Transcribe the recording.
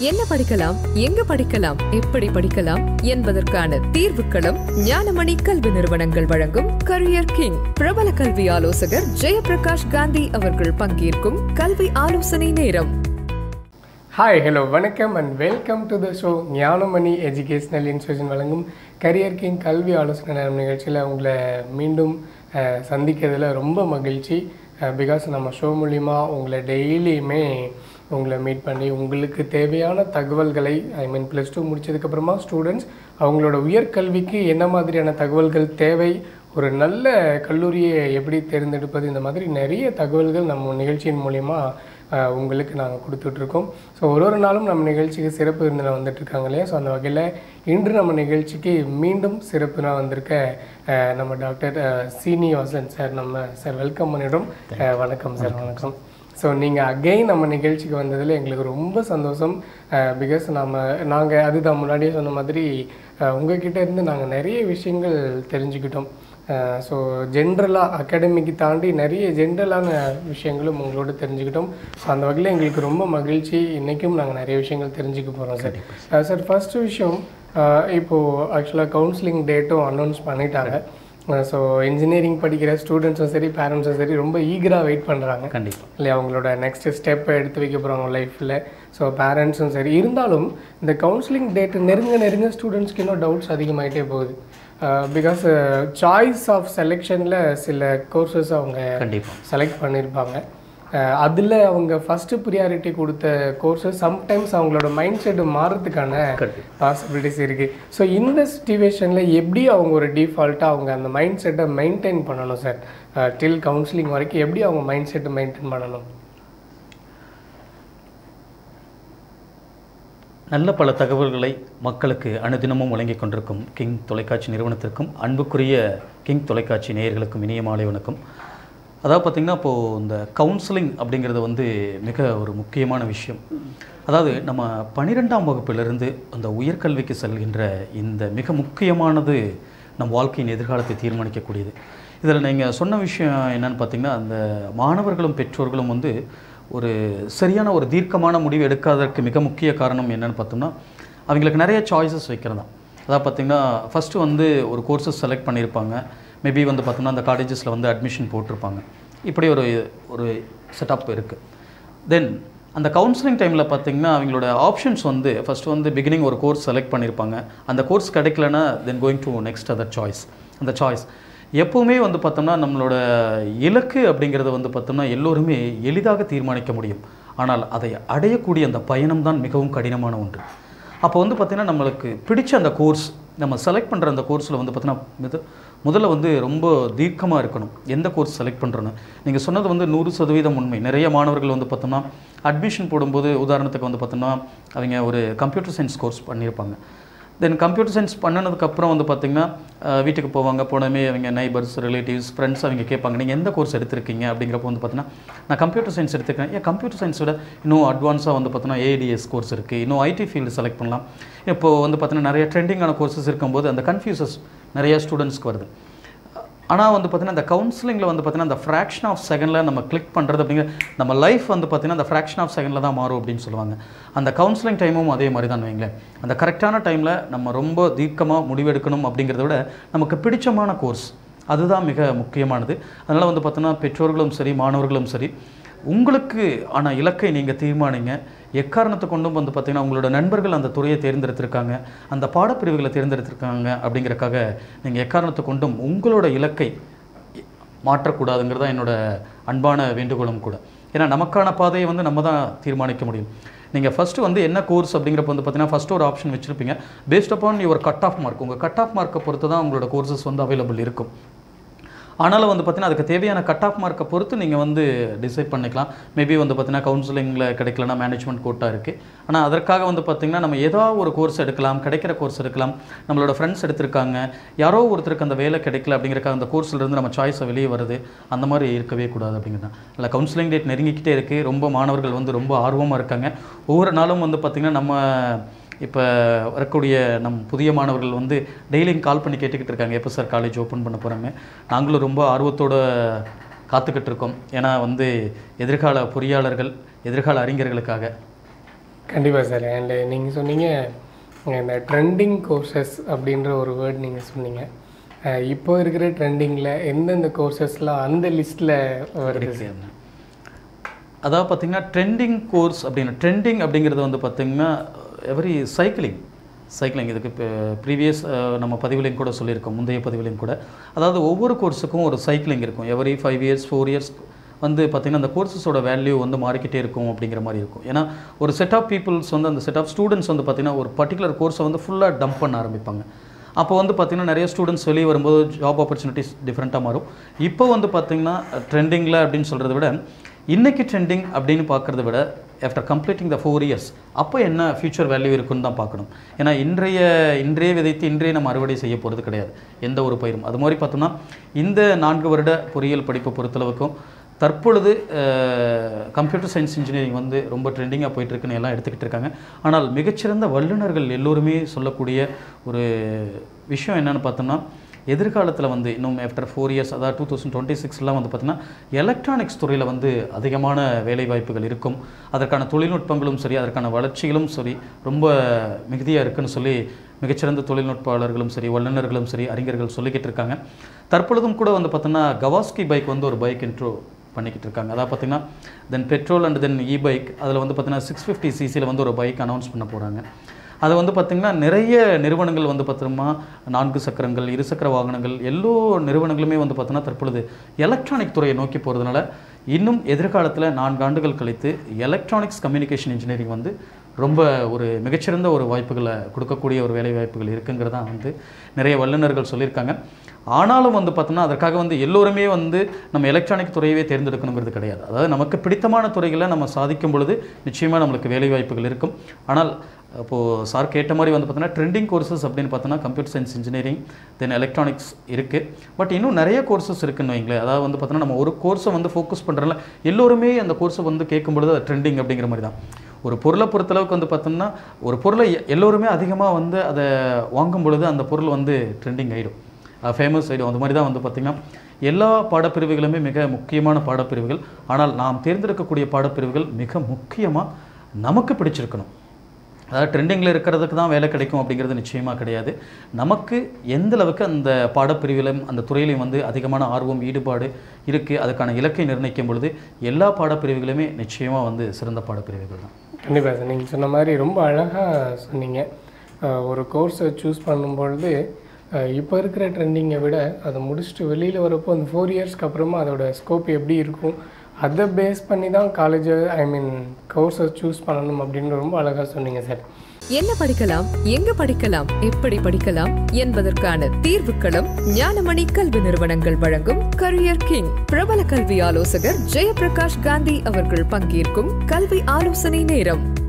என்ன படிக்கலாம் எங்க படிக்கலாம் எப்படி படிக்கலாம் என்பதற்கான தீர்வுக்களம் ஞானமணி கல்வி நிறுவனங்கள் வழங்கும் கரியர் கிங் பிரபல கல்வி ஆலோசகர் ஜெயபிரகாஷ் காந்தி அவர்கள் பங்கேற்கும் கல்வி ஆலோசனை நேரம் ஹாய் ஹலோ வணக்கம் and welcome to the show Gnanamani educational institution வழங்கும் கரியர் கிங் கல்வி ஆலோசனை நேரம் நிகழ்ச்சியில் உங்களை மீண்டும் அஹ், சந்திக்கிறதுல ரொம்ப மகிழ்ச்சி பிகாஸ் நம்ம ஷோ மூலிமா உங்களை டெய்லியுமே உங்களை மீட் பண்ணி உங்களுக்கு தேவையான தகவல்களை ஐ மீன் ப்ளஸ் டூ முடிச்சதுக்கப்புறமா ஸ்டூடெண்ட்ஸ் அவங்களோட உயர்கல்விக்கு என்ன மாதிரியான தகவல்கள் தேவை ஒரு நல்ல கல்லூரியை எப்படி தேர்ந்தெடுப்பது இந்த மாதிரி நிறைய தகவல்கள் நம்ம நிகழ்ச்சியின் மூலிமா அஹ், உங்களுக்கு நாங்கள் கொடுத்துட்ருக்கோம் ஸோ ஒரு ஒரு நாளும் நம்ம நிகழ்ச்சிக்கு சிறப்பு விருந்தினர் வந்துட்டு இருக்காங்க இல்லையா ஸோ அந்த வகையில் இன்று நம்ம நிகழ்ச்சிக்கு மீண்டும் சிறப்புனா வந்திருக்க அஹ், நம்ம டாக்டர் அஹ், சீனிவாசன் சார் நம்ம சார் வெல்கம் பண்ணிடுறோம் அஹ், வணக்கம் சார் வணக்கம் ஸோ நீங்கள் அகெயின் நம்ம நிகழ்ச்சிக்கு வந்ததில் எங்களுக்கு ரொம்ப சந்தோஷம் பிகாஸ் நம்ம நாங்கள் அதுதான் முன்னாடியே சொன்ன மாதிரி அஹ், உங்ககிட்ட இருந்து நாங்கள் நிறைய விஷயங்கள் தெரிஞ்சுக்கிட்டோம் ஸோ ஜென்ரலாக அகாடமிக்கு தாண்டி நிறைய ஜென்ரலான விஷயங்களும் உங்களோட தெரிஞ்சுக்கிட்டோம் ஸோ அந்த வகையில் எங்களுக்கு ரொம்ப மகிழ்ச்சி இன்றைக்கும் நாங்கள் நிறைய விஷயங்கள் தெரிஞ்சுக்க போகிறோம் சார் சார் ஃபஸ்ட்டு விஷயம் அஹ், இப்போது ஆக்சுவலாக கவுன்சிலிங் டேட்டும் அனௌன்ஸ் பண்ணிட்டாங்க ஸோ இன்ஜினியரிங் படிக்கிற ஸ்டூடெண்ட்ஸும் சரி பேரண்ட்ஸும் சரி ரொம்ப ஈகராக வெயிட் பண்ணுறாங்க கண்டிப்பாக இல்லையா அவங்களோட நெக்ஸ்ட் ஸ்டெப்பை எடுத்து வைக்க போகிறாங்க லைஃப்பில் ஸோ பேரண்ட்ஸும் சரி இருந்தாலும் இந்த கவுன்சிலிங் டேட்டு நெருங்க நெருங்க ஸ்டூடெண்ட்ஸ்க்கு இன்னும் டவுட்ஸ் அதிகமாகிட்டே போகுது பிகாஸ் சாய்ஸ் ஆஃப் செலெக்ஷனில் சில கோர்சஸ் அவங்க கண்டிப்பாக செலக்ட் பண்ணியிருப்பாங்க அதில் அவங்க ஃபஸ்ட்டு ப்ரியாரிட்டி கொடுத்த கோர்சஸ் சம்டைம்ஸ் அவங்களோட மைண்ட் செட் மாறதுக்கான கண்டிப்பாக பாசிபிலிட்டிஸ் இருக்குது ஸோ இந்த சுச்சுவேஷனில் எப்படி அவங்க ஒரு டிஃபால்ட்டாக அவங்க அந்த மைண்ட் செட்டை மெயின்டைன் பண்ணணும் சார் டில் கவுன்சிலிங் வரைக்கும் எப்படி அவங்க மைண்ட் செட்டை மெயின்டைன் பண்ணணும் நல்ல பல தகவல்களை மக்களுக்கு அனுதினமும் வழங்கிக் கொண்டிருக்கும் கிங் தொலைக்காட்சி நிறுவனத்திற்கும் அன்புக்குரிய கிங் தொலைக்காட்சி நேயர்களுக்கும் இனிய மாலை வணக்கம் அதாவது பார்த்திங்கன்னா இப்போது இந்த கவுன்சிலிங் அப்படிங்கிறது வந்து மிக ஒரு முக்கியமான விஷயம் அதாவது நம்ம பன்னிரெண்டாம் வகுப்பிலிருந்து அந்த உயர்கல்விக்கு செல்கின்ற இந்த மிக முக்கியமானது நம் வாழ்க்கையின் எதிர்காலத்தை தீர்மானிக்கக்கூடியது இதில் நீங்கள் சொன்ன விஷயம் என்னன்னு பார்த்தீங்கன்னா அந்த மாணவர்களும் பெற்றோர்களும் வந்து ஒரு சரியான ஒரு தீர்க்கமான முடிவு எடுக்காததற்கு மிக முக்கிய காரணம் என்னன்னு பார்த்தோம்னா அவங்களுக்கு நிறைய சாய்ஸஸ் வைக்கிறதா அதாவது பார்த்திங்கன்னா ஃபஸ்ட்டு வந்து ஒரு கோர்சஸ் செலக்ட் பண்ணியிருப்பாங்க மேபி வந்து பார்த்தோம்னா அந்த காலேஜஸில் வந்து அட்மிஷன் போட்டிருப்பாங்க இப்படி ஒரு ஒரு செட்டப் இருக்குது தென் அந்த கவுன்சிலிங் டைமில் பார்த்தீங்கன்னா அவங்களோட ஆப்ஷன்ஸ் வந்து ஃபஸ்ட்டு வந்து பிகினிங் ஒரு கோர்ஸ் செலக்ட் பண்ணியிருப்பாங்க அந்த கோர்ஸ் கிடைக்கலனா then going to next other choice அந்த சாய்ஸ் எப்போவுமே வந்து பார்த்தோம்னா நம்மளோட இலக்கு அப்படிங்கிறத வந்து பார்த்தோம்னா எல்லோருமே எளிதாக தீர்மானிக்க முடியும் ஆனால் அதை அடையக்கூடிய அந்த பயணம் தான் மிகவும் கடினமான ஒன்று அப்போ வந்து பார்த்திங்கன்னா நம்மளுக்கு பிடிச்ச அந்த கோர்ஸ் நம்ம செலக்ட் பண்ணுற அந்த கோர்ஸில் வந்து பார்த்தீங்கன்னா மித முதல்ல வந்து ரொம்ப தீர்க்கமாக இருக்கணும் எந்த கோர்ஸ் செலக்ட் பண்ணுறோன்னு நீங்கள் சொன்னது வந்து நூறு சதவீதம் உண்மை நிறைய மாணவர்கள் வந்து பார்த்தோம்னா அட்மிஷன் போடும்போது உதாரணத்துக்கு வந்து பார்த்தோம்னா அவங்க ஒரு கம்ப்யூட்டர் சயின்ஸ் கோர்ஸ் பண்ணியிருப்பாங்க தென் கம்ப்யூட்டர் சயின்ஸ் பண்ணினதுக்கப்புறம் வந்து பார்த்திங்கன்னா அஹ், வீட்டுக்கு போவாங்க போனமே அவங்க நைபர்ஸ் ரிலேட்டிவ்ஸ் ஃப்ரெண்ட்ஸ் அவங்க கேட்பாங்க நீங்கள் எந்த கோர்ஸ் எடுத்திருக்கீங்க அப்படிங்கிறப்போ வந்து பார்த்தீங்கன்னா நான் கம்ப்யூட்டர் சயின்ஸ் எடுத்துக்கிறேன் ஏன் கம்ப்யூட்டர் சயின்ஸ் விட இன்னும் அட்வான்ஸாக வந்து பார்த்தீங்கன்னா ஏடிஎஸ் கோர்ஸ் இருக்குது இன்னும் ஐடி ஃபீல்டு செலக்ட் பண்ணலாம் இப்போது வந்து பார்த்தீங்கன்னா நிறைய ட்ரெண்டிங்கான கோர்சஸ் இருக்கும்போது அந்த கன்ஃபியூசஸ் நிறைய ஸ்டூடெண்ட்ஸ்க்கு வருது ஆனால் வந்து பார்த்தீங்கன்னா அந்த கவுன்சிலிங்கில் வந்து பார்த்தீங்கன்னா அந்த ஃப்ராக்ஷன் ஆஃப் செகண்டில் நம்ம கிளிக் பண்ணுறது அப்படிங்கிற நம்ம லைஃப் வந்து பார்த்தீங்கன்னா அந்த ஃப்ராக்ஷன் ஆஃப் செகண்டில் தான் மாறும் அப்படின்னு சொல்லுவாங்க அந்த கவுன்சிலிங் டைமும் அதே மாதிரி தான் வைங்களேன் அந்த கரெக்டான டைமில் நம்ம ரொம்ப தீர்க்கமாக முடிவெடுக்கணும் அப்படிங்கிறத விட நமக்கு பிடிச்சமான கோர்ஸ் அதுதான் மிக முக்கியமானது அதனால் வந்து பார்த்தோன்னா பெற்றோர்களும் சரி மாணவர்களும் சரி உங்களுக்கு ஆன இலக்கை நீங்கள் தீர்மானிங்க எக்காரணத்தை கொண்டும் வந்து பார்த்தீங்கன்னா உங்களோட நண்பர்கள் அந்த துறையை தேர்ந்தெடுத்திருக்காங்க அந்த பாடப்பிரிவுகளை தேர்ந்தெடுத்திருக்காங்க அப்படிங்கிறக்காக நீங்கள் எக்காரணத்தை கொண்டும் உங்களோட இலக்கை மாற்றக்கூடாதுங்கிறது தான் என்னோட அன்பான வேண்டுகோளும் கூட ஏன்னா நமக்கான பாதையை வந்து நம்ம தான் தீர்மானிக்க முடியும் நீங்கள் ஃபஸ்ட்டு வந்து என்ன கோர்ஸ் அப்படிங்கிறப்ப வந்து பார்த்தீங்கன்னா ஃபஸ்ட்டு ஒரு ஆப்ஷன் வச்சுருப்பீங்க based upon your cut off mark உங்கள் கட் ஆஃப் மார்க்கை பொறுத்து தான் உங்களோட கோர்சஸ் வந்து அவைலபிள் இருக்கும் ஆனாலும் வந்து பார்த்தீங்கன்னா அதுக்கு தேவையான கட் ஆஃப் மார்க்கை பொறுத்து நீங்கள் வந்து டிசைட் பண்ணிக்கலாம் மேபி வந்து பார்த்தீங்கன்னா கவுன்சிலிங்கில் கிடைக்கலனா மேனேஜ்மெண்ட் கோட்டா இருக்குது ஆனால் அதற்காக வந்து பார்த்தீங்கன்னா நம்ம ஏதோ ஒரு கோர்ஸ் எடுக்கலாம் கிடைக்கிற கோர்ஸ் எடுக்கலாம் நம்மளோட ஃப்ரெண்ட்ஸ் எடுத்திருக்காங்க யாரோ ஒருத்தருக்கு அந்த வேலை கிடைக்கல அப்படிங்கிறக்காக அந்த கோர்ஸ்லேருந்து நம்ம சாய்ஸை வெளியே வருது அந்த மாதிரி இருக்கவே கூடாது அப்படிங்கிறது இல்லை கவுன்சிலிங் டேட் நெருங்கிக்கிட்டே இருக்குது ரொம்ப மாணவர்கள் வந்து ரொம்ப ஆர்வமாக இருக்காங்க ஒவ்வொரு நாளும் வந்து பார்த்திங்கன்னா நம்ம இப்போ வரக்கூடிய நம் புதிய மாணவர்கள் வந்து டெய்லியும் கால் பண்ணி கேட்டுக்கிட்டு இருக்காங்க எப்போ சார் காலேஜ் ஓப்பன் பண்ண போகிறாங்க நாங்களும் ரொம்ப ஆர்வத்தோட காத்துக்கிட்டு இருக்கோம் ஏன்னா வந்து எதிர்கால பொறியாளர்கள் எதிர்கால அறிஞர்களுக்காக கண்டிப்பாக சார் அண்ட் நீங்கள் சொன்னீங்க இந்த ட்ரெண்டிங் கோர்சஸ் அப்படின்ற ஒரு வேர்ட் நீங்கள் சொன்னீங்க அஹ் இப்போ இருக்கிற ட்ரெண்டிங்கில் எந்தெந்த கோர்சஸ்லாம் அந்த லிஸ்ட்டில் வருது சார் அதாவது பார்த்தீங்கன்னா ட்ரெண்டிங் கோர்ஸ் அப்படின்னு ட்ரெண்டிங் அப்படிங்கிறது வந்து பார்த்தீங்கன்னா எவரி சைக்கிளிங் சைக்கிளிங் இதுக்கு இப்போ ப்ரீவியஸ் நம்ம பதிவுலையும் கூட சொல்லியிருக்கோம் முந்தைய பதிவுலையும் கூட அதாவது ஒவ்வொரு கோர்ஸுக்கும் ஒரு சைக்கிளிங் இருக்கும் every five years four years வந்து பார்த்திங்கன்னா அந்த கோர்சஸோட வேல்யூ வந்து மாறிக்கிட்டே இருக்கும் அப்படிங்கிற மாதிரி இருக்கும் ஏன்னா ஒரு செட் ஆஃப் பீப்புள்ஸ் வந்து அந்த செட் ஆஃப் ஸ்டூடெண்ட்ஸ் வந்து பார்த்திங்கன்னா ஒரு பர்டிகுலர் கோர்ஸை வந்து ஃபுல்லாக டம்ப் பண்ண ஆரம்பிப்பாங்க அப்போ வந்து பார்த்திங்கன்னா நிறைய ஸ்டூடெண்ட்ஸ் வெளியே வரும்போது ஜாப் ஆப்பர்ச்சுனிட்டிஸ் டிஃப்ரெண்ட்டாக மாறும் இப்போ வந்து பார்த்திங்கன்னா ட்ரெண்டிங்கில் அப்படின்னு சொல்கிறத விட இன்னைக்கு ட்ரெண்டிங் அப்படின்னு பார்க்குறத விட after completing the four years அப்போ என்ன ஃபியூச்சர் வேல்யூ இருக்குன்னு தான் பார்க்கணும் ஏன்னா இன்றைய இன்றைய விதைத்து இன்றைய நம்ம அறுவடை செய்ய போகிறது கிடையாது எந்த ஒரு பயிரும் அது மாதிரி பார்த்தோம்னா இந்த நான்கு வருட பொறியியல் படிப்பை பொறுத்தளவுக்கும் தற்பொழுது கம்ப்யூட்டர் சயின்ஸ் இன்ஜினியரிங் வந்து ரொம்ப ட்ரெண்டிங்காக போயிட்டுருக்குன்னு எல்லாம் எடுத்துக்கிட்டு இருக்காங்க ஆனால் மிகச்சிறந்த வல்லுநர்கள் எல்லோருமே சொல்லக்கூடிய ஒரு விஷயம் என்னன்னு பார்த்தோம்னா எதிர்காலத்தில் வந்து இன்னும் ஆஃப்டர் ஃபோர் இயர்ஸ் அதாவது டூ தௌசண்ட் டுவெண்ட்டி சிக்ஸ்லாம் வந்து பார்த்தீங்கன்னா எலக்ட்ரானிக்ஸ் துறையில் வந்து அதிகமான வேலை வாய்ப்புகள் இருக்கும் அதற்கான தொழில்நுட்பங்களும் சரி அதற்கான வளர்ச்சிகளும் சரி ரொம்ப மிகுதியாக இருக்குன்னு சொல்லி மிகச்சிறந்த தொழில்நுட்பாளர்களும் சரி வல்லுநர்களும் சரி அறிஞர்கள் சொல்லிக்கிட்டு இருக்காங்க தற்பொழுதும் கூட வந்து பார்த்தோன்னா கவாஸ்கி பைக் வந்து ஒரு பைக் இன்ட்ரோ பண்ணிக்கிட்டு இருக்காங்க அதாவது பார்த்தீங்கன்னா then petrol and then e bike அதில் வந்து பார்த்தீங்கன்னா சிக்ஸ் ஃபிஃப்டி சிசியில் வந்து ஒரு பைக் அனௌன்ஸ் பண்ண போகிறாங்க அது வந்து பார்த்திங்கன்னா நிறைய நிறுவனங்கள் வந்து பார்த்தோம்னா நான்கு சக்கரங்கள் இருசக்கர வாகனங்கள் எல்லோ நிறுவனங்களுமே வந்து பார்த்தோன்னா தற்பொழுது எலக்ட்ரானிக் துறையை நோக்கி போகிறதுனால இன்னும் எதிர்காலத்தில் நான்கு ஆண்டுகள் கழித்து எலக்ட்ரானிக்ஸ் கம்யூனிகேஷன் இன்ஜினியரிங் வந்து ரொம்ப ஒரு மிகச்சிறந்த ஒரு வாய்ப்புகளை கொடுக்கக்கூடிய ஒரு வேலை வாய்ப்புகள் இருக்குங்கிறதா வந்து நிறைய வல்லுநர்கள் சொல்லியிருக்காங்க ஆனாலும் வந்து பார்த்தோம்னா அதற்காக வந்து எல்லோருமே வந்து நம்ம எலக்ட்ரானிக் துறையவே தேர்ந்தெடுக்கணுங்கிறது கிடையாது அதாவது நமக்கு பிடித்தமான துறைகளை நம்ம சாதிக்கும் பொழுது நிச்சயமாக நம்மளுக்கு வேலை வாய்ப்புகள் இருக்கும் ஆனால் அப்போது சார் கேட்ட மாதிரி வந்து பார்த்தோன்னா ட்ரெண்டிங் கோர்சஸ் அப்படின்னு பார்த்தோன்னா computer science engineering then electronics இருக்குது பட் இன்னும் நிறைய கோர்சஸ் இருக்குன்னு வைங்களேன் அதாவது வந்து பார்த்தோன்னா நம்ம ஒரு கோர்ஸை வந்து ஃபோக்கஸ் பண்ணுறதுல எல்லோருமே அந்த கோர்ஸை வந்து கேட்கும் பொழுது அது ட்ரெண்டிங் அப்படிங்கிற மாதிரி தான் ஒரு பொருளை பொறுத்தளவுக்கு வந்து பார்த்தோம்னா ஒரு பொருளை எ- எல்லோருமே அதிகமாக வந்து அதை வாங்கும் பொழுது அந்த பொருள் வந்து ட்ரெண்டிங் ஆகிடும் ஃபேமஸ் ஆகிடும் அந்த மாதிரி தான் வந்து பார்த்திங்கன்னா எல்லா பாடப்பிரிவுகளுமே மிக முக்கியமான பாடப்பிரிவுகள் ஆனால் நாம் தேர்ந்தெடுக்கக்கூடிய பாடப்பிரிவுகள் மிக முக்கியமாக நமக்கு பிடிச்சிருக்கணும் அதாவது ட்ரெண்டிங்கில் இருக்கிறதுக்கு தான் வேலை கிடைக்கும் அப்படிங்கிறது நிச்சயமாக கிடையாது நமக்கு எந்த அளவுக்கு அந்த பாடப்பிரிவிலும் அந்த துறையிலையும் வந்து அதிகமான ஆர்வம் ஈடுபாடு இருக்குது அதுக்கான இலக்கை நிர்ணயிக்கும் பொழுது எல்லா பாடப்பிரிவுகளுமே நிச்சயமாக வந்து சிறந்த பாடப்பிரிவுகள் தான் கண்டிப்பாக சார் நீங்கள் சொன்ன மாதிரி ரொம்ப அழகாக சொன்னீங்க அஹ் ஒரு கோர்ஸை சூஸ் பண்ணும்பொழுது அஹ் இப்போ இருக்கிற ட்ரெண்டிங்கை விட அதை முடிச்சுட்டு வெளியில் வரப்போ அந்த ஃபோர் இயர்ஸ்க்கு அப்புறமா அதோட ஸ்கோப் எப்படி இருக்கும் அதை பேஸ் பண்ணி தான் காலேஜை ஐ மீன் கோர்ஸை சூஸ் பண்ணணும் அப்படின்னு ரொம்ப அழகாக சொன்னீங்க சார் என்ன படிக்கலாம் எங்க படிக்கலாம் எப்படி படிக்கலாம் என்பதற்கான தீர்வுக்களம் ஞானமணி கல்வி நிறுவனங்கள் வழங்கும் கரியர் கிங் பிரபல கல்வி ஆலோசகர் ஜெயபிரகாஷ் காந்தி அவர்கள் பங்கேற்கும் கல்வி ஆலோசனை நேரம்